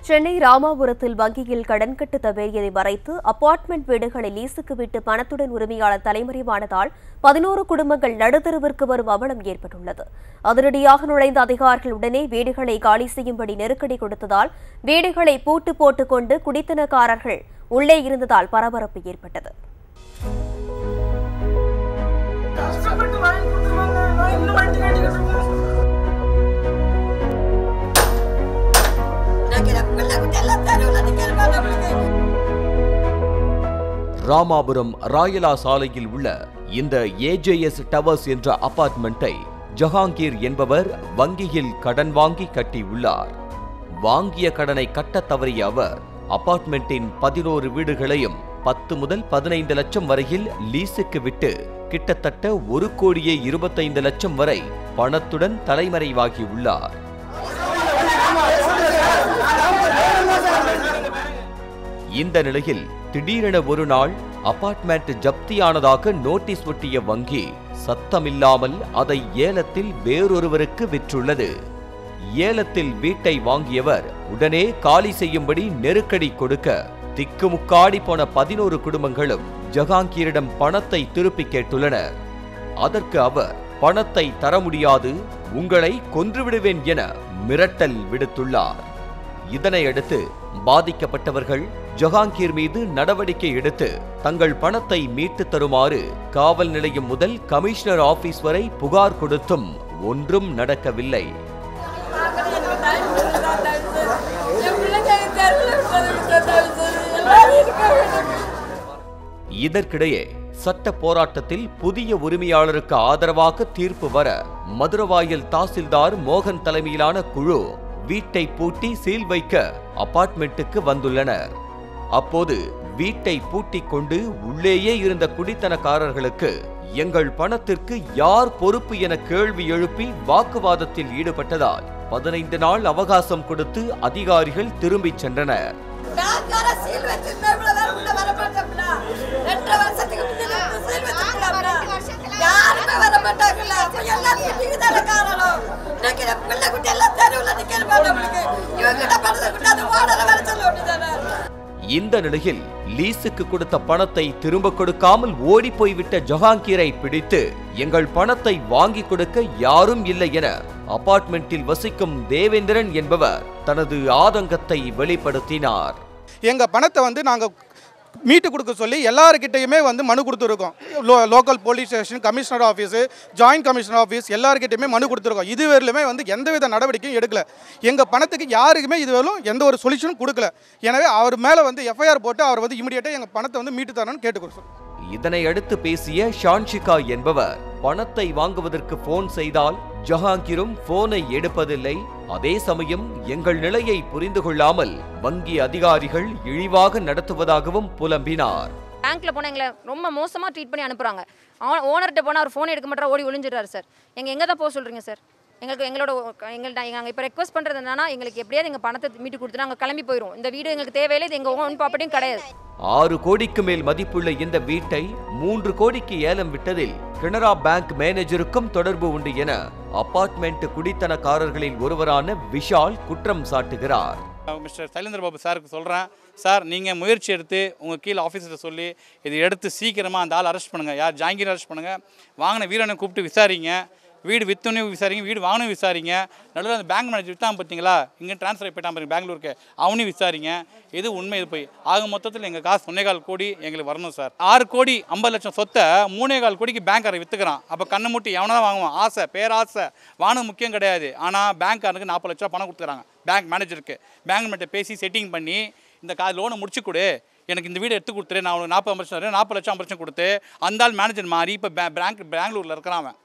சென்னை ராமாபுரத்தில் வங்கியில் கடன் கட்டு தவறியதை மறைத்து அபார்ட்மெண்ட் வீடுகளை லீசுக்கு விட்டு பணத்துடன் உரிமையாளர் தலைமறைவானதால் பதினோரு குடும்பங்கள் நடுத்தருவிற்கு வரும் அவலம் ஏற்பட்டுள்ளது அதிரடியாக நுழைந்த அதிகாரிகள் உடனே வீடுகளை காலி செய்யும்படி நெருக்கடி கொடுத்ததால் வீடுகளை பூட்டு போட்டுக் கொண்டு குடித்தனக்காரர்கள் உள்ளே இருந்ததால் பரபரப்பு ஏற்பட்டது கஷ்டப்பட்டு வாங்கி கொடுத்துருவாங்க நான் இன்னும் வண்டி கட்டிக்கிட்டு இருக்கேன் ராமாபுரம் ராயலா சாலையில் உள்ள இந்த ஏஜேஎஸ் டவர்ஸ் என்ற அபார்ட்மெண்ட்டை ஜஹாங்கீர் என்பவர் வங்கியில் கடன் வாங்கி கட்டியுள்ளார் வாங்கிய கடனை கட்டத் தவறிய அவர் அபார்ட்மெண்ட்டின் பதினோரு வீடுகளையும் பத்து முதல் பதினைந்து லட்சம் வரையில் லீஸுக்கு விட்டு கிட்டத்தட்ட ஒரு கோடியே இருபத்தைந்து லட்சம் வரை பணத்துடன் தலைமறைவாகியுள்ளார் இந்த நிலையில் திடீரென ஒரு நாள் அபார்ட்மெண்ட் ஜப்தியானதாக நோட்டீஸ் ஒட்டிய வங்கி சத்தமில்லாமல் அதை ஏலத்தில் வேறொருவருக்கு விற்றுள்ளது ஏலத்தில் வீட்டை வாங்கியவர் உடனே காலி செய்யும்படி நெருக்கடி கொடுக்க திக்குமுக்காடி போன பதினோரு குடும்பங்களும் ஜஹாங்கீரிடம் பணத்தை திருப்பி கேட்டுள்ளனர் அதற்கு அவர் பணத்தை தர முடியாது உங்களை கொன்றுவிடுவேன் என மிரட்டல் விடுத்துள்ளார் இதனையடுத்து பாதிக்கப்பட்டவர்கள் ஜஹாங்கீர் மீது நடவடிக்கை எடுத்து தங்கள் பணத்தை மீட்டு தருமாறு காவல் நிலையம் முதல் கமிஷனர் ஆபீஸ் வரை புகார் கொடுத்தும் ஒன்றும் நடக்கவில்லை இதற்கிடையே சட்ட போராட்டத்தில் புதிய உரிமையாளருக்கு ஆதரவாக தீர்ப்பு வர மதுரவாயல் தாசில்தார் மோகன் தலைமையிலான குழு வீட்டை பூட்டி சீல் வைக்க அபார்ட்மெண்ட்டுக்கு வந்துள்ளனர் அப்போது வீட்டை பூட்டிக் கொண்டு உள்ளேயே இருந்த குடித்தனக்காரர்களுக்கு எங்கள் பணத்திற்கு யார் பொறுப்பு என கேள்வி எழுப்பி வாக்குவாதத்தில் ஈடுபட்டதால் பதினைந்து நாள் அவகாசம் கொடுத்து அதிகாரிகள் திரும்பிச் சென்றனர் பேங்கார சீல் வச்சிருந்தா இவ்வளவு நேரம் உள்ள வர மாட்டோம்ல ரெண்டரை வருஷத்துக்கு முன்னாடி சீல் வச்சிருக்கலாம்ல யாருமே வர மாட்டாங்கல்ல அப்ப எல்லாத்துக்கும் நீங்க தானே காரணம் இன்னைக்கு நம்ம பிள்ளை குட்டி எல்லாம் தெருவுல நிக்கிற நம்மளுக்கு இவங்கிட்ட பணத்தை விட்டு அது ஓடல வர சொல்ல வேண்டியதானே இந்த நிலையில் லீஸுக்கு கொடுத்த பணத்தை திரும்ப கொடுக்காமல் ஓடி போய்விட்ட ஜஹாங்கீரை பிடித்து எங்கள் பணத்தை வாங்கி கொடுக்க யாரும் இல்லை என அபார்ட்மெண்ட்டில் வசிக்கும் தேவேந்திரன் என்பவர் தனது ஆதங்கத்தை வெளிப்படுத்தினார் எங்கள் பணத்தை வந்து நாங்கள் மீட்டு கொடுக்க சொல்லி எல்லாருக்கிட்டையுமே வந்து மனு கொடுத்துருக்கோம் lo local police station commissioner office joint commissioner office எல்லாருக்கிட்டையுமே மனு கொடுத்துருக்கோம் இதுவரையிலுமே வந்து எந்தவித நடவடிக்கையும் எடுக்கல எங்கள் பணத்துக்கு யாருக்குமே இதுவரையிலும் எந்த ஒரு சொல்யூஷனும் கொடுக்கல எனவே அவர் மேலே வந்து எஃப்ஐஆர் போட்டு அவர் வந்து இமீடியட்டாக எங்கள் பணத்தை வந்து மீட்டு தரணும்னு கேட்டுக்கிறோம் இதனை அடுத்து பேசிய ஷான்ஷிகா என்பவர் பணத்தை வாங்குவதற்கு போன் செய்தால் ஜஹாங்கீரும் போனை எடுப்பதில்லை அதே சமயம் எங்கள் நிலையை புரிந்து கொள்ளாமல் வங்கி அதிகாரிகள் இழிவாக நடத்துவதாகவும் புலம்பினார் பேங்க்ல போனால் எங்களை ரொம்ப மோசமாக ட்ரீட் பண்ணி அனுப்புகிறாங்க ஓனர்கிட்ட போனால் அவர் ஃபோன் எடுக்க மாட்டார் ஓடி ஒளிஞ்சிடுறாரு சார் எங்கள் எங்கே தான் போக சொல்கிறீங்க சார் எங்களுக்கு எங்களோட எங்கள்ட்ட நாங்கள் இப்போ ரெக்வஸ்ட் பண்ணுறது என்னன்னா எங்களுக்கு எப்படியாவது எங்கள் பணத்தை மீட்டு கொடுத்து நாங்கள் கிளம்பி போயிடுவோம் இந்த வீடு எங்களுக்கு தேவையில்லை இது எங்கள் ஓன் ப்ராப்பர்ட்டியும் கிடையாது ஆறு கோடிக்கு மேல் மதிப்புள்ள இந்த வீட்டை மூன்று கோடிக்கு ஏலம் விட்டதில் கனரா பேங்க் மேனேஜருக்கும் தொடர்பு உண்டு என அபார்ட்மெண்ட் குடித்தனக்காரர்களில் ஒருவரான விஷால் குற்றம் சாட்டுகிறார் மிஸ்டர் சைலேந்திர பாபு சாருக்கு சொல்கிறேன் சார் நீங்கள் முயற்சி எடுத்து உங்கள் கீழே ஆஃபீஸர்கிட்ட சொல்லி இதை எடுத்து சீக்கிரமாக அந்த ஆள் அரெஸ்ட் பண்ணுங்கள் யார் ஜாங்கீர் அரெஸ்ட் பண்ணுங்கள் வாங்கின வீரனை கூப்பிட்டு விசாரிங்க வீடு வித்தோன்னே விசாரிங்க வீடு வாங்கணும் விசாரிங்க நடுவில் அந்த பேங்க் மேனேஜர் வித்தான் பார்த்தீங்களா இங்கே ட்ரான்ஸ்ஃபர் போயிட்டான் பாருங்க பெங்களூருக்கு அவனையும் விசாரிங்க எது உண்மை இது போய் ஆக மொத்தத்தில் எங்கள் காசு ஒன்னேகால் கோடி எங்களுக்கு வரணும் சார் ஆறு கோடி ஐம்பது லட்சம் சொத்தை மூணே கால் கோடிக்கு பேங்க்காரன் விற்றுக்கிறான் அப்போ கண்ணை மூட்டி எவனை தான் வாங்குவான் ஆசை பேராசை வானம் முக்கியம் கிடையாது ஆனால் பேங்க்காரனுக்கு நாற்பது லட்ச ரூபா பணம் கொடுத்துறாங்க பேங்க் மேனேஜருக்கு பேங்க் மேனேஜர் பேசி செட்டிங் பண்ணி இந்த கா லோனை முடிச்சு கொடு எனக்கு இந்த வீடு எடுத்து கொடுத்துரு நான் உனக்கு நாற்பது லட்சம் தரேன் நாற்பது லட்சம் ஐம்பது லட்சம் கொடுத்து அந்த ஆள் மேனேஜர் மாறி இப்போ பேங்க் பெங்களூரில் இருக்கிறான் அவன்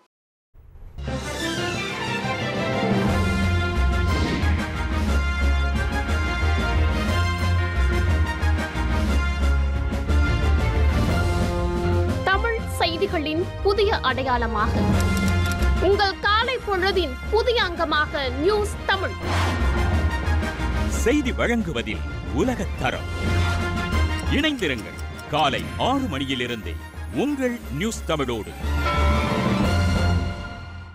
தமிழ் செய்திகளின் புதிய அடையாளமாக உங்கள் காலை பொழுதின் புதிய அங்கமாக நியூஸ் தமிழ் செய்தி வழங்குவதில் உலகத் தரம் இணைந்திருங்கள் காலை ஆறு மணியிலிருந்தே உங்கள் நியூஸ் தமிழோடு